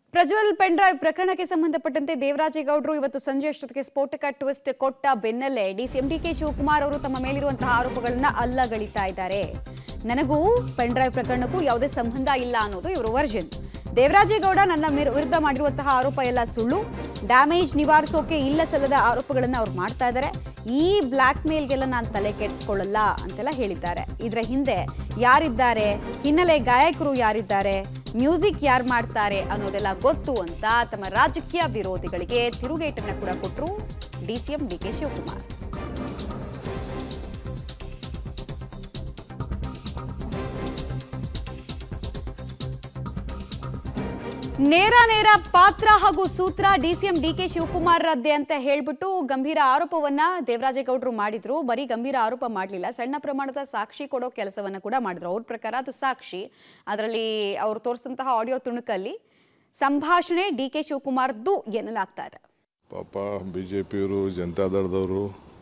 Prajwal pen drive ಪ್ರಕರಣಕ್ಕೆ ಸಂಬಂಧಪಟ್ಟಂತೆ ದೇವರಾಜೇಗೌಡರು ಇವತ್ತು ಸಂಜೆ ಅಷ್ಟೊತ್ತಿಗೆ ಸ್ಫೋಟಕ ಟ್ವಿಸ್ಟ್ ಕೊಟ್ಟ ಬೆನ್ನಲ್ಲೇ ಡಿಸಿಎಂ ಡಿಕೆ ಶಿವಕುಮಾರ್ ಅವರು ತಮ್ಮ ಮೇಲಿರುವಂತಹ ಆರೋಪಗಳನ್ನ ಅಲ್ಲಗಳಿತಾ ಇದ್ದಾರೆ ನನಗೂ ಪೆನ್ಡ್ರೈವ್ ಪ್ರಕರಣಕ್ಕೂ ಯಾವುದೇ ಸಂಬಂಧ ಇಲ್ಲ ಅನ್ನೋದು ಇವರು ವರ್ಜನ್ ದೇವರಾಜೇಗೌಡ ನನ್ನ ಮೇರ್- ವಿರುದ್ಧ ಮಾಡಿರುವಂತಹ ಆರೋಪ ಎಲ್ಲ ಸುಳ್ಳು ಡ್ಯಾಮೇಜ್ ನಿವಾರಿಸೋಕೆ ಇಲ್ಲ ಸಲ್ಲದ ಆರೋಪಗಳನ್ನ ಅವ್ರು ಮಾಡ್ತಾ ಇದ್ದಾರೆ ಈ ಬ್ಲ್ಯಾಕ್ ಮೇಲ್ಗೆಲ್ಲ ನಾನು ತಲೆ ಕೆಡಿಸ್ಕೊಳ್ಳಲ್ಲ ಅಂತೆಲ್ಲ ಹೇಳಿದ್ದಾರೆ ಇದರ ಹಿಂದೆ ಯಾರಿದ್ದಾರೆ ಹಿನ್ನೆಲೆ ಗಾಯಕರು ಯಾರಿದ್ದಾರೆ ಮ್ಯೂಸಿಕ್ ಯಾರು ಮಾಡ್ತಾರೆ ಅನ್ನೋದೆಲ್ಲ ಗೊತ್ತು ಅಂತ ತಮ್ಮ ರಾಜಕೀಯ ವಿರೋಧಿಗಳಿಗೆ ತಿರುಗೇಟನ್ನ ಕೂಡ ಕೊಟ್ಟರು ಡಿಸಿಎಂ ಡಿಕೆ ಶಿವಕುಮಾರ್ ನೇರ ನೇರ ಪಾತ್ರ ಹಾಗೂ ಸೂತ್ರ ಡಿಸಿಎಂ ಡಿಕೆ ಶಿವಕುಮಾರ್ ರದ್ದೆ ಅಂತ ಹೇಳ್ಬಿಟ್ಟು ಗಂಭೀರ ಆರೋಪವನ್ನ ದೇವರಾಜೇಗೌಡರು ಮಾಡಿದ್ರು ಬರೀ ಗಂಭೀರ ಆರೋಪ ಮಾಡಲಿಲ್ಲ ಸಣ್ಣ ಪ್ರಮಾಣದ ಸಾಕ್ಷಿ ಕೊಡೋ ಕೆಲಸವನ್ನ ಕೂಡ ಮಾಡಿದ್ರು ಅವ್ರ ಪ್ರಕಾರ ಅದು ಸಾಕ್ಷಿ ಅದರಲ್ಲಿ ಅವರು ತೋರಿಸಿದಂತಹ ಆಡಿಯೋ ತುಣುಕಲ್ಲಿ ಸಂಭಾಷಣೆ ಡಿ ಕೆ ಶಿವಕುಮಾರ್ದು ಎನ್ನಲಾಗ್ತಾ ಇದೆ ಪಾಪ ಬಿ ಜೆ ಪಿಯವರು ಜನತಾದಳದವರು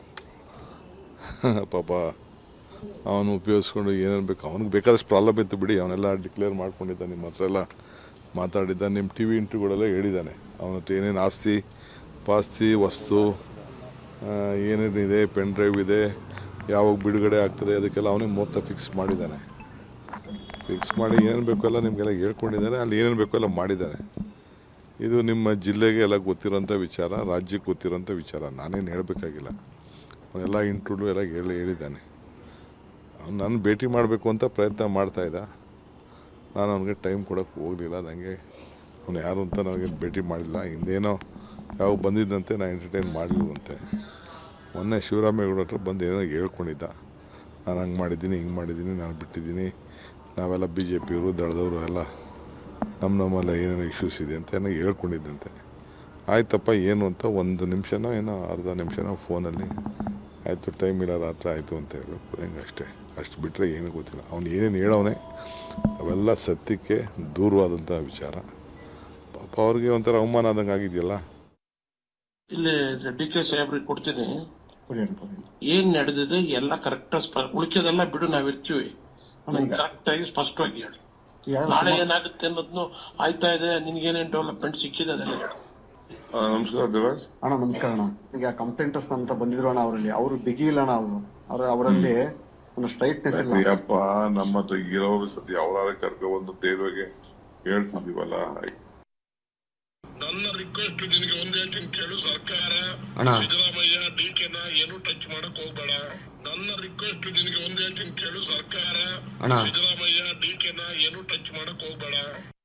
ಪಾಪ ಅವನು ಉಪಯೋಗಿಸ್ಕೊಂಡು ಏನೇನು ಬೇಕು ಅವನಿಗೆ ಬೇಕಾದಷ್ಟು ಪ್ರಾಬ್ಲಮ್ ಇತ್ತು ಬಿಡಿ ಅವನೆಲ್ಲ ಡಿಕ್ಲೇರ್ ಮಾಡ್ಕೊಂಡಿದ್ದ ನಿಮ್ಮ ಹತ್ರ ಎಲ್ಲ ಮಾತಾಡಿದ್ದ ನಿಮ್ಮ ಟಿ ವಿ ಇಂಟರ್ವ್ಯೂಗಳೆಲ್ಲ ಹೇಳಿದ್ದಾನೆ ಅವನ ಹತ್ರ ಏನೇನು ಆಸ್ತಿ ಪಾಸ್ತಿ ವಸ್ತು ಆ, ಏನೇನಿದೆ ಪೆನ್ ಡ್ರೈವ್ ಇದೆ ಯಾವಾಗ ಬಿಡುಗಡೆ ಆಗ್ತದೆ ಅದಕ್ಕೆಲ್ಲ ಅವನೇ ಮೊತ್ತ ಫಿಕ್ಸ್ ಮಾಡಿದ್ದಾನೆ ಫಿಕ್ಸ್ ಮಾಡಿ ಏನೇನು ಬೇಕು ಎಲ್ಲ ನಿಮಗೆಲ್ಲ ಹೇಳ್ಕೊಂಡಿದ್ದಾನೆ ಅಲ್ಲಿ ಏನೇನು ಬೇಕು ಎಲ್ಲ ಮಾಡಿದ್ದಾನೆ ಇದು ನಿಮ್ಮ ಜಿಲ್ಲೆಗೆ ಎಲ್ಲ ಗೊತ್ತಿರೋಂಥ ವಿಚಾರ ರಾಜ್ಯಕ್ಕೆ ಗೊತ್ತಿರೋಂಥ ವಿಚಾರ ನಾನೇನು ಹೇಳಬೇಕಾಗಿಲ್ಲ ಅವನೆಲ್ಲ ಇಂಟ್ರೂಡು ಎಲ್ಲ ಹೇಳಿ ಹೇಳಿದ್ದಾನೆ ಅವ್ನು ನಾನು ಭೇಟಿ ಮಾಡಬೇಕು ಅಂತ ಪ್ರಯತ್ನ ಮಾಡ್ತಾ ಇದ್ದ ನಾನು ಅವನಿಗೆ ಟೈಮ್ ಕೊಡೋಕ್ಕೆ ಹೋಗಲಿಲ್ಲ ನನಗೆ ಅವನು ಯಾರು ಅಂತ ನನಗೆ ಭೇಟಿ ಮಾಡಿಲ್ಲ ಹಿಂದೇನೋ ಯಾವ ಬಂದಿದ್ದಂತೆ ನಾನು ಎಂಟರ್ಟೈನ್ ಮಾಡಲಿಲ್ವಂತೆ ಮೊನ್ನೆ ಶಿವರಾಮೇಗೌಡ ಹತ್ರ ಬಂದು ಏನೋ ಹೇಳ್ಕೊಂಡಿದ್ದ ನಾನು ಹಂಗೆ ಮಾಡಿದ್ದೀನಿ ಹಿಂಗೆ ಮಾಡಿದ್ದೀನಿ ನಾನು ಬಿಟ್ಟಿದ್ದೀನಿ ನಾವೆಲ್ಲ ಬಿ ಜೆ ಪಿಯವರು ದಳದವರು ಎಲ್ಲ ನಮ್ಮ ನಮ್ಮೆಲ್ಲ ಏನೇನು ಇಶ್ಯೂಸ್ ಇದೆ ಅಂತ ಏನೋ ಹೇಳ್ಕೊಂಡಿದ್ದಂತೆ ಆಯ್ತಪ್ಪ ಏನು ಅಂತ ಒಂದು ನಿಮಿಷನೋ ಏನೋ ಅರ್ಧ ನಿಮಿಷನೋ ಫೋನಲ್ಲಿ ಆಯಿತು ಟೈಮ್ ಇಲ್ಲ ರಾತ್ರಿ ಆಯಿತು ಅಂತ ಹೇಳು ಹೆಂಗೆ ಅಷ್ಟೇ ಅಷ್ಟು ಬಿಟ್ಟರೆ ಏನೂ ಗೊತ್ತಿಲ್ಲ ಅವ್ನು ಏನೇನು ಹೇಳೋನೆ ಅವೆಲ್ಲ ಸತ್ಯಕ್ಕೆ ದೂರವಾದಂಥ ವಿಚಾರ ಪಾಪ ಅವ್ರಿಗೆ ಒಂಥರ ಅವಮಾನ ಆದಂಗೆ ಆಗಿದೆಯಲ್ಲ ಇಲ್ಲಿ ಡಿ ಕೆ ಸಾಹೇಬ್ರಿಗೆ ಕೊಡ್ತೀನಿ ಏನ್ ನಡೆದಿದೆ ಎಲ್ಲ ಕರೆಕ್ಟ್ ಉಳಿಕೆದೆಲ್ಲ ಬಿಡು ನಾವಿರ್ತೀವಿ ಕರೆಕ್ಟ್ ಆಗಿ ಸ್ಪಷ್ಟವಾಗಿ ಹೇಳಿ ನಾಳೆ ಏನಾಗುತ್ತೆ ಅನ್ನೋದ್ನು ಆಯ್ತಾ ಇದೆ ನಿನ್ಗೇನೇನ್ ಡೆವಲಪ್ಮೆಂಟ್ ಸಿಕ್ಕಿದೆ ಅದೆಲ್ಲ ಹೇಳು ನಮಸ್ಕಾರ ದೇವರಾಜ್ ಅಣ್ಣ ನಮಸ್ಕಾರ ಅಣ್ಣ ಈಗ ಕಂಪ್ಲೇಂಟರ್ಸ್ ಅಂತ ಬಂದಿದ್ರು ಅಣ್ಣ ಅವರಲ್ಲಿ ಅವರು ಬಿಗಿ ಇಲ್ಲ ಅಣ್ಣ ಅವರು ಅವ್ರ ಅವರಲ್ಲಿ ಒಂದು ಸ್ಟ್ರೈಟ್ನೆಸ್ ಇಲ್ಲ ಅಯ್ಯಪ್ಪ ನಮ್ಮ ಹತ್ರ ಇರೋರು ಸತಿ ಅವರಾದ್ರೆ ಕರ್ಕೊ ಬಂದು ದೇವ್ರಿಗೆ ಹೇಳ್ತಿದೀವಲ್ಲ ನನ್ನ ರಿಕ್ವೆಸ್ಟ್ ನಿನಗೆ ಒಂದೇ ಹೇಳ್ತೀನಿ ಕೇಳು ಸರ್ಕಾರ ಅಣ್ಣ. ಸಿದ್ದರಾಮಯ್ಯ ಡಿ ಕೆನ ಏನು ಟಚ್ ಮಾಡಕ್ ಹೋಗ್ಬೇಡ ನನ್ನ ರಿಕ್ವೆಸ್ಟ್ ನಿನಗೆ ಒಂದೇ ಹೇಳ್ತೀನಿ ಕೇಳು ಸರ್ಕಾರ ಅಣ್ಣ. ಸಿದ್ದರಾಮಯ್ಯ ಡಿ ಕೆನ ಏನು ಟಚ್ ಮಾಡಕ್ ಹೋಗ್ಬೇಡ